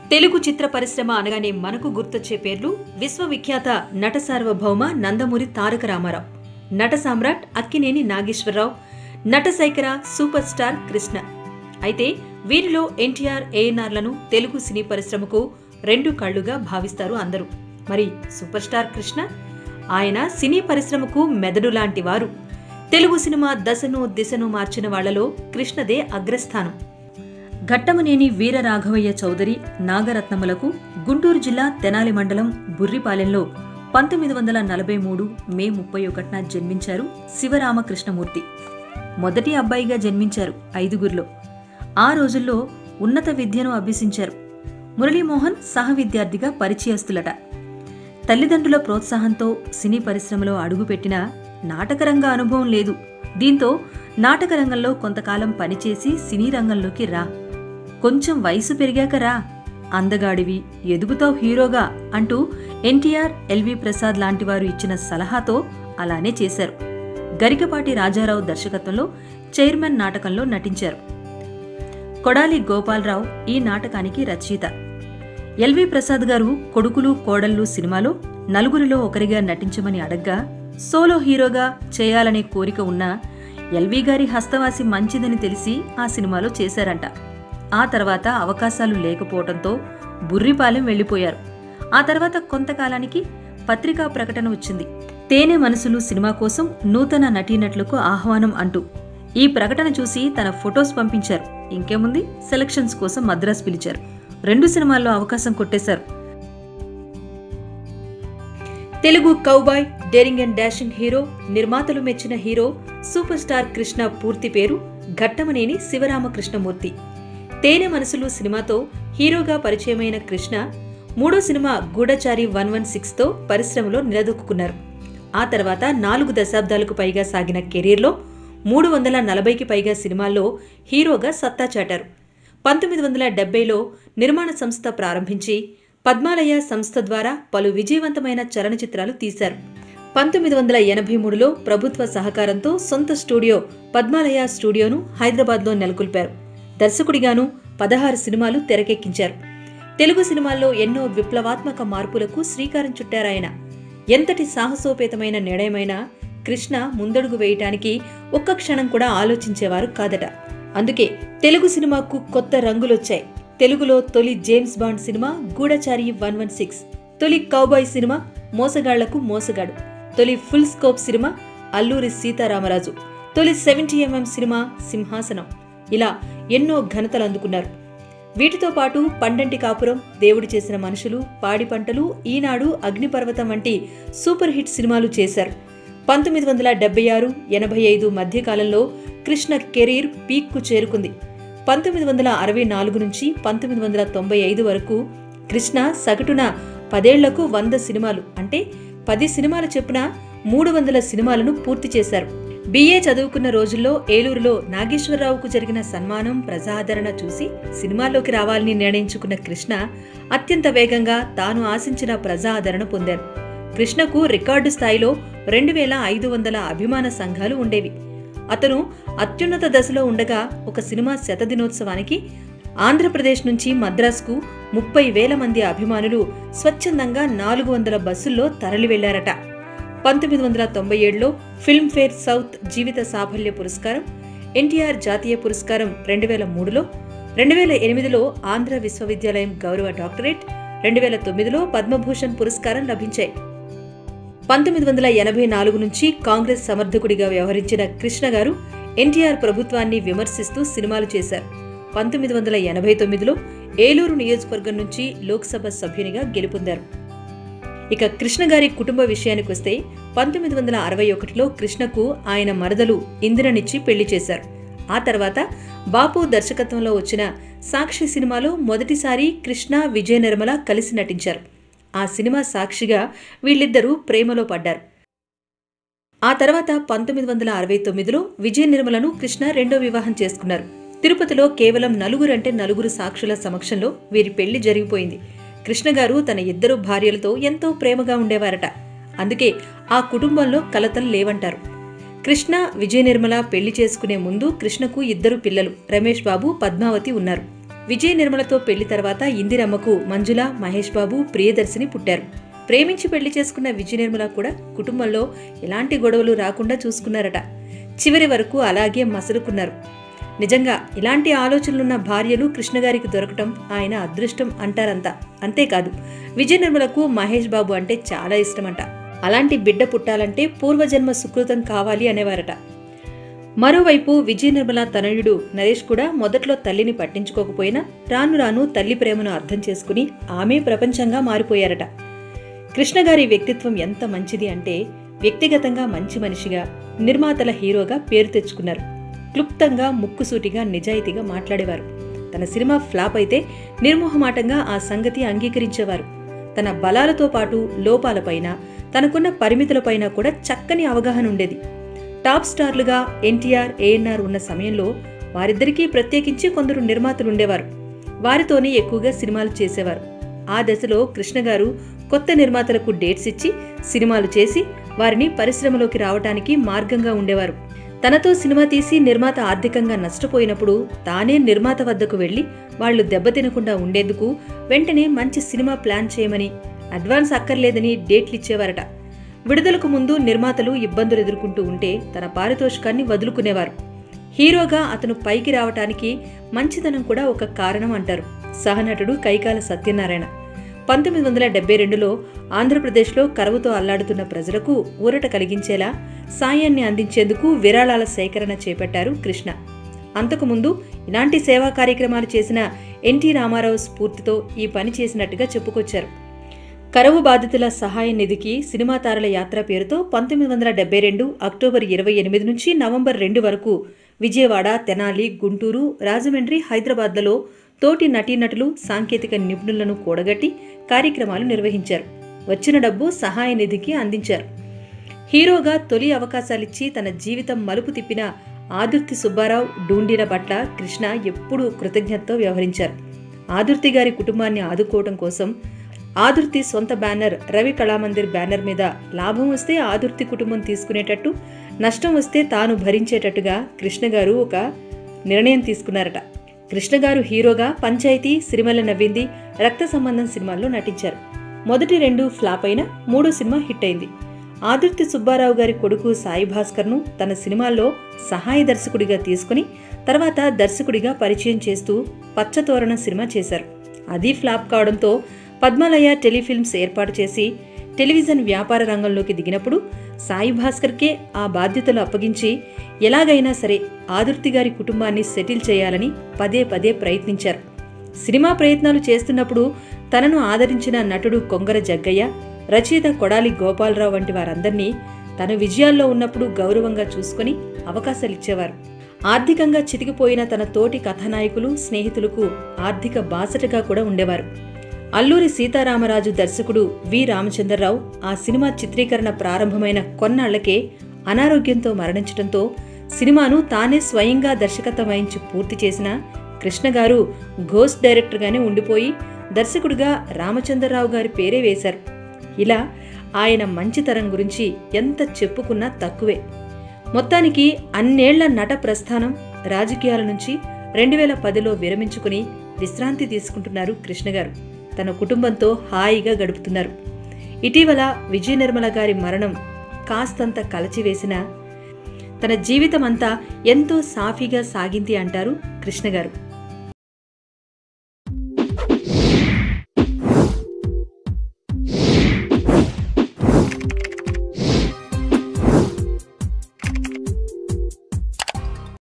తెలుగు చిత్ర పరిశ్రమ అనగానే మనకు గుర్తొచ్చే పేర్లు విశ్వవిఖ్యాత నట సార్వభౌమ నందమూరి తారక రామారావు నట సామ్రాట్ అక్కినేని నాగేశ్వరరావు నట సైకర సూపర్ స్టార్ కృష్ణ అయితే వీరిలో ఎన్టీఆర్ ఏఎన్ఆర్లను తెలుగు సినీ పరిశ్రమకు రెండు కళ్లుగా భావిస్తారు అందరూ మరి సూపర్ స్టార్ కృష్ణ ఆయన సినీ పరిశ్రమకు మెదడు లాంటి వారు తెలుగు సినిమా దశను దిశను మార్చిన వాళ్లలో కృష్ణదే అగ్రస్థానం ఘట్టమనేని వీరరాఘవయ్య చౌదరి నాగరత్నములకు గుంటూరు జిల్లా తెనాలి మండలం బుర్రిపాలెంలో పంతొమ్మిది వందల నలభై మూడు మే ముప్పై ఒకటిన జన్మించారు శివరామకృష్ణమూర్తి మొదటి అబ్బాయిగా జన్మించారు ఐదుగురిలో ఆ రోజుల్లో ఉన్నత విద్యను అభ్యసించారు మురళీమోహన్ సహ విద్యార్థిగా పరిచయస్తులట తల్లిదండ్రుల ప్రోత్సాహంతో సినీ పరిశ్రమలో అడుగుపెట్టిన నాటకరంగ అనుభవం లేదు దీంతో నాటకరంగంలో కొంతకాలం పనిచేసి సినీ రంగంలోకి రా కొంచెం వయసు పెరిగాక రా అందగాడివి ఎదుగుతావు హీరోగా అంటూ ఎన్టీఆర్ ఎల్వి ప్రసాద్ లాంటి వారు ఇచ్చిన సలహాతో అలానే చేశారు గరికపాటి రాజారావు దర్శకత్వంలో చైర్మన్ నాటకంలో నటించారు కొడాలి గోపాలరావు ఈ నాటకానికి రచయిత ఎల్వి ప్రసాద్ గారు కొడుకులు కోడళ్ళు సినిమాలో నలుగురిలో ఒకరిగా నటించమని అడగ్గా సోలో హీరోగా చేయాలనే కోరిక ఉన్నా ఎల్వి గారి హస్తవాసి మంచిదని తెలిసి ఆ సినిమాలో చేశారంట ఆ తర్వాత అవకాశాలు లేకపోవడంతో బుర్రిపాలెం వెళ్లిపోయారు ఆ తర్వాత కొంతకాలానికి పత్రికా ప్రకటన వచ్చింది తేనె మనసులు సినిమా కోసం నూతన నటీనటులకు ఆహ్వానం అంటూ ఈ ప్రకటన చూసి తన ఫొటోస్ పంపించారు ఇంకేముంది సెలక్షన్స్ కోసం మద్రాస్ పిలిచారు రెండు సినిమాల్లో అవకాశం కొట్టేశారు Telugu cowboy daring and dashing hero నిర్మాతలు మెచ్చిన హీరో సూపర్ స్టార్ కృష్ణ పూర్తి పేరు ఘట్టమనేని శివరామకృష్ణమూర్తి తేనె మనసులు సినిమాతో హీరోగా పరిచయమైన కృష్ణ మూడో సినిమా గూఢచారి వన్ వన్ సిక్స్తో పరిశ్రమలో నిలదొక్కున్నారు ఆ తర్వాత నాలుగు దశాబ్దాలకు పైగా సాగిన కెరీర్లో మూడు వందల నలభైకి పైగా సినిమాల్లో హీరోగా సత్తా చాటారు పంతొమ్మిది వందల డెబ్బైలో నిర్మాణ సంస్థ ప్రారంభించి పద్మాలయ సంస్థ ద్వారా పలు విజయవంతమైన చలనచిత్రాలు తీశారు పంతొమ్మిది వందల ఎనభై మూడులో ప్రభుత్వ సహకారంతో సొంత స్టూడియో పద్మాలయ స్టూడియోను హైదరాబాద్లో నెలకొల్పారు దర్శకుడిగాను పదహారు సినిమాలు తెరకెక్కించారు తెలుగు సినిమాల్లో ఎన్నో విప్లవాత్మక మార్పులకు శ్రీకారం చుట్టారాయన ఎంతటి సాహసోపేతమైన నిర్ణయమైనా కృష్ణ ముందడుగు వేయటానికి ఒక్క క్షణం కూడా ఆలోచించేవారు కాదట అందుకే తెలుగు సినిమాకు కొత్త రంగులొచ్చాయి తెలుగులో తొలి జేమ్స్ బాండ్ సినిమా గూఢచారి వన్ వన్ సిక్స్ తొలి కౌబాయ్ సినిమా మోసగాళ్లకు మోసగాడు తొలి ఫుల్ స్కోప్ సినిమా అల్లూరి సీతారామరాజు తొలి సెవెంటీ ఎంఎం సినిమా సింహాసనం ఇలా ఎన్నో ఘనతలు అందుకున్నారు వీటితో పాటు పండంటి కాపురం దేవుడు చేసిన మనుషులు పాడి పంటలు ఈనాడు అగ్నిపర్వతం వంటి సూపర్ హిట్ సినిమాలు చేశారు పంతొమ్మిది వందల డెబ్బై ఆరు ఎనభై ఐదు మధ్యకాలంలో కృష్ణ కెరీర్ పీక్కు చేరుకుంది పంతొమ్మిది వందల అరవై నాలుగు నుంచి పంతొమ్మిది వందల తొంభై ఐదు వరకు కృష్ణ సగటున పదేళ్లకు వంద సినిమాలు అంటే పది సినిమాల చెప్పున మూడు వందల సినిమాలను పూర్తి చేశారు బిఏ చదువుకున్న రోజుల్లో ఏలూరులో నాగేశ్వరరావుకు జరిగిన సన్మానం ప్రజాదరణ చూసి సినిమాల్లోకి రావాలని నిర్ణయించుకున్న కృష్ణ అత్యంత వేగంగా తాను ఆశించిన ప్రజాదరణ పొందారు కృష్ణకు రికార్డు స్థాయిలో రెండు వేల ఐదు వందల అభిమాన సంఘాలు ఉండేవి అతను అత్యున్నత దశలో ఉండగా ఒక సినిమా శతదినోత్సవానికి ఆంధ్రప్రదేశ్ నుంచి మద్రాసుకు ముప్పై వేల మంది అభిమానులు స్వచ్ఛందంగా నాలుగు వందల బస్సుల్లో తరలి వెళ్లారట పంతొమ్మిది వందల తొంభై ఏడులో ఫిల్మ్ఫేర్ సౌత్ జీవిత సాఫల్య పురస్కారం ఎన్టీఆర్ జాతీయ పురస్కారం రెండు వేల మూడులో రెండు వేల ఎనిమిదిలో ఆంధ్ర విశ్వవిద్యాలయం గౌరవ డాక్టరేట్ రెండు వేల తొమ్మిదిలో పద్మభూషణ్ పురస్కారం లభించాయి పంతొమ్మిది వందల ఎనభై నాలుగు నుంచి కాంగ్రెస్ సమర్థకుడిగా వ్యవహరించిన కృష్ణ గారు ఎన్టీఆర్ ప్రభుత్వాన్ని విమర్శిస్తూ సినిమాలు చేశారు పంతొమ్మిది వందల ఎనభై తొమ్మిదిలో ఏలూరు నియోజకవర్గం నుంచి లోక్సభ సభ్యునిగా గెలుపొందారు ఇక కృష్ణ గారి కుటుంబ విషయానికి వస్తే పంతొమ్మిది వందల అరవై ఒకటిలో కృష్ణకు ఆయన మరదలు ఇందిరనిచ్చి పెళ్లి చేశారు ఆ తర్వాత బాపు దర్శకత్వంలో వచ్చిన సాక్షి సినిమాలో మొదటిసారి కృష్ణ విజయ నిర్మల కలిసి నటించారు ఆ సినిమా సాక్షిగా వీళ్ళిద్దరూ ప్రేమలో పడ్డారు ఆ తర్వాత పంతొమ్మిది వందల అరవై తొమ్మిదిలో విజయ నిర్మలను కృష్ణ రెండో వివాహం చేసుకున్నారు తిరుపతిలో కేవలం నలుగురంటే నలుగురు సాక్షుల సమక్షంలో వీరి పెళ్లి జరిగిపోయింది కృష్ణ గారు తన ఇద్దరు భార్యలతో ఎంతో ప్రేమగా ఉండేవారట అందుకే ఆ కుటుంబంలో కలతలు లేవంటారు కృష్ణ విజయ నిర్మల పెళ్లి చేసుకునే ముందు కృష్ణకు ఇద్దరు పిల్లలు రమేష్ బాబు పద్మావతి ఉన్నారు విజయ నిర్మలతో పెళ్లి తర్వాత ఇందిరమ్మకు మంజుల మహేష్ బాబు ప్రియదర్శిని పుట్టారు ప్రేమించి పెళ్లి చేసుకున్న విజయ నిర్మల కూడా కుటుంబంలో ఎలాంటి గొడవలు రాకుండా చూసుకున్నారట చివరి వరకు అలాగే మసలుకున్నారు నిజంగా ఇలాంటి ఆలోచనలున్న భార్యలు కృష్ణగారికి దొరకటం ఆయన అదృష్టం అంటారంతా అంతేకాదు విజయ నిర్మలకు మహేష్ బాబు అంటే చాలా ఇష్టమంట అలాంటి బిడ్డ పుట్టాలంటే పూర్వజన్మ సుకృతం కావాలి అనేవారట మరోవైపు విజయ నిర్మల తనయుడు నరేష్ కూడా మొదట్లో తల్లిని పట్టించుకోకపోయినా రాను రాను తల్లి ప్రేమను అర్థం చేసుకుని ఆమె ప్రపంచంగా మారిపోయారట కృష్ణగారి వ్యక్తిత్వం ఎంత మంచిది అంటే వ్యక్తిగతంగా మంచి మనిషిగా నిర్మాతల హీరోగా పేరు తెచ్చుకున్నారు క్లుప్తంగా ముక్కుసూటిగా నిజాయితీగా మాట్లాడేవారు తన సినిమా ఫ్లాప్ అయితే నిర్మోహమాటంగా ఆ సంగతి అంగీకరించేవారు తన బలాలతో పాటు లోపాలపైన తనకున్న పరిమితులపైన కూడా చక్కని అవగాహన ఉండేది టాప్ స్టార్లుగా ఎన్టీఆర్ ఏఎన్ఆర్ ఉన్న సమయంలో వారిద్దరికీ ప్రత్యేకించి కొందరు నిర్మాతలు ఉండేవారు వారితోనే ఎక్కువగా సినిమాలు చేసేవారు ఆ దశలో కృష్ణ గారు కొత్త నిర్మాతలకు డేట్స్ ఇచ్చి సినిమాలు చేసి వారిని పరిశ్రమలోకి రావటానికి మార్గంగా ఉండేవారు తనతో సినిమా తీసి నిర్మాత ఆర్థికంగా నష్టపోయినప్పుడు తానే నిర్మాత వద్దకు వెళ్లి వాళ్లు దెబ్బతినకుండా ఉండేందుకు వెంటనే మంచి సినిమా ప్లాన్ చేయమని అడ్వాన్స్ అక్కర్లేదని డేట్లు ఇచ్చేవారట విడుదలకు ముందు నిర్మాతలు ఇబ్బందులు ఎదుర్కొంటూ ఉంటే తన పారితోషికాన్ని వదులుకునేవారు హీరోగా అతను పైకి రావటానికి మంచితనం కూడా ఒక కారణం అంటారు సహనటుడు కైకాల సత్యనారాయణ పంతొమ్మిది వందల డెబ్బై రెండులో ఆంధ్రప్రదేశ్లో కరువుతో అల్లాడుతున్న ప్రజలకు ఊరట కలిగించేలా సాయాన్ని అందించేందుకు విరాళాల సేకరణ చేపట్టారు కృష్ణ అంతకుముందు ఇలాంటి సేవా కార్యక్రమాలు చేసిన ఎన్టీ రామారావు స్ఫూర్తితో ఈ పని చేసినట్టుగా చెప్పుకొచ్చారు కరువు బాధితుల సహాయ నిధికి సినిమా తారల యాత్ర పేరుతో పంతొమ్మిది వందల డెబ్బై రెండు అక్టోబర్ ఇరవై ఎనిమిది నుంచి నవంబర్ రెండు వరకు విజయవాడ తెనాలి గుంటూరు రాజమండ్రి హైదరాబాద్లలో తోటి నటీనటులు సాంకేతిక నిపుణులను కూడగట్టి కార్యక్రమాలు నిర్వహించారు వచ్చిన డబ్బు సహాయ నిధికి అందించారు హీరోగా తొలి అవకాశాలిచ్చి తన జీవితం మలుపు తిప్పిన ఆదుర్తి సుబ్బారావు డూండిల పట్ల కృష్ణ ఎప్పుడూ కృతజ్ఞతతో వ్యవహరించారు ఆదుర్తి గారి కుటుంబాన్ని ఆదుకోవడం కోసం ఆదుర్తి సొంత బ్యానర్ రవి కళామందిర్ బ్యానర్ మీద లాభం వస్తే ఆదుర్తి కుటుంబం తీసుకునేటట్టు నష్టం వస్తే తాను భరించేటట్టుగా కృష్ణ గారు ఒక నిర్ణయం తీసుకున్నారట కృష్ణ గారు హీరోగా పంచాయతీ సిరిమల్ల నవ్వింది రక్త సంబంధం సినిమాల్లో నటించారు మొదటి రెండు ఫ్లాప్ అయిన మూడో సినిమా హిట్ అయింది ఆదుర్తి సుబ్బారావు గారి కొడుకు సాయి భాస్కర్ను తన సినిమాల్లో సహాయ దర్శకుడిగా తీసుకుని తర్వాత దర్శకుడిగా పరిచయం చేస్తూ పచ్చతోరణ సినిమా చేశారు అది ఫ్లాప్ కావడంతో పద్మాలయ టెలిఫిల్మ్స్ ఏర్పాటు చేసి టెలివిజన్ వ్యాపార రంగంలోకి దిగినప్పుడు సాయి భాస్కర్కే ఆ బాధ్యతలు అప్పగించి ఎలాగైనా సరే ఆదుర్తి గారి కుటుంబాన్ని సెటిల్ చేయాలని పదే పదే ప్రయత్నించారు సినిమా ప్రయత్నాలు చేస్తున్నప్పుడు తనను ఆదరించిన నటుడు కొంగర జగ్గయ్య రచయిత కొడాలి గోపాలరావు వంటి వారందరినీ తన విజయాల్లో ఉన్నప్పుడు గౌరవంగా చూసుకుని అవకాశాలిచ్చేవారు ఆర్థికంగా చితికిపోయిన తన తోటి కథానాయకులు స్నేహితులకు ఆర్థిక బాసటగా కూడా ఉండేవారు అల్లూరి సీతారామరాజు దర్శకుడు వి రామచంద్రరావు ఆ సినిమా చిత్రీకరణ ప్రారంభమైన కొన్నాళ్లకే అనారోగ్యంతో మరణించడంతో సినిమాను తానే స్వయంగా దర్శకత్వం వహించి పూర్తి చేసిన కృష్ణ గారు ఘోస్ట్ డైరెక్టర్గానే ఉండిపోయి దర్శకుడిగా రామచంద్రరావు గారి పేరే వేశారు ఇలా ఆయన మంచితనం గురించి ఎంత చెప్పుకున్నా తక్కువే మొత్తానికి అన్నేళ్ల నట ప్రస్థానం రాజకీయాల నుంచి రెండు వేల పదిలో విరమించుకుని విశ్రాంతి తీసుకుంటున్నారు కృష్ణ గారు తన కుటుంబంతో హాయిగా గడుపుతున్నారు ఇటీవల విజయ నిర్మల గారి మరణం కాస్తంత కలచివేసిన తన జీవితం అంతా ఎంతో సాఫీగా సాగింది అంటారు కృష్ణ గారు